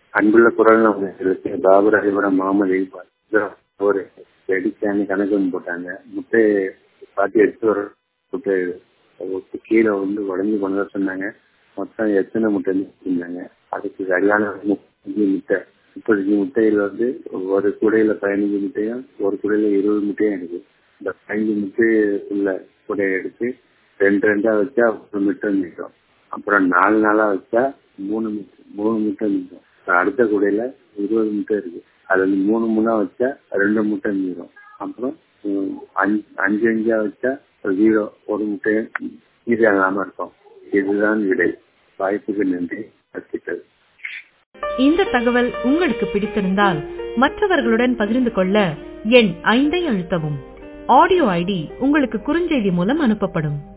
அன்புள்ள குரல் நமக்கு பாபர் அறிவுரம் மாமதி ஒரு வெடிக்கான கணக்கு ஒன்று போட்டாங்க முட்டை பாட்டி எடுத்து ஒரு முட்டை கீழே வந்து உடஞ்சி கொண்டு வர சொன்னாங்க மொத்தம் எத்தனை முட்டை இருந்தாங்க அதுக்கு சரியான முப்பத்தஞ்சு முட்டை முப்பத்தஞ்சு முட்டையில் வந்து ஒரு குடையில பதினஞ்சு முட்டையும் ஒரு குடையில இருபது முட்டையும் இருக்கு இந்த பதினஞ்சு முட்டைக்குள்ள குடையை எடுத்து ரெண்டு ரெண்டா வச்சா ஒரு முட்டை நிற்கும் அப்புறம் நாலு நாளா வச்சா மூணு மூணு முட்டை நிற்கும் அடுத்த குடையில இருபது முட்டை இருக்கு அது வந்து மூணு மூணா வச்சா ரெண்டு முட்டை மீறும் அப்புறம் அஞ்சு அஞ்சு அஞ்சா வச்சா ஜீரோ ஒரு முட்டையும் மீதி இல்லாம இருக்கும் இதுதான் விடை வாய்ப்புக்கு நன்றி கற்பித்தது இந்த தகவல் உங்களுக்கு பிடித்திருந்தால் மற்றவர்களுடன் பகிர்ந்து கொள்ள எண் ஐந்தை அழுத்தவும் ஆடியோ ஐடி உங்களுக்கு குறுஞ்செய்தி மூலம் அனுப்பப்படும்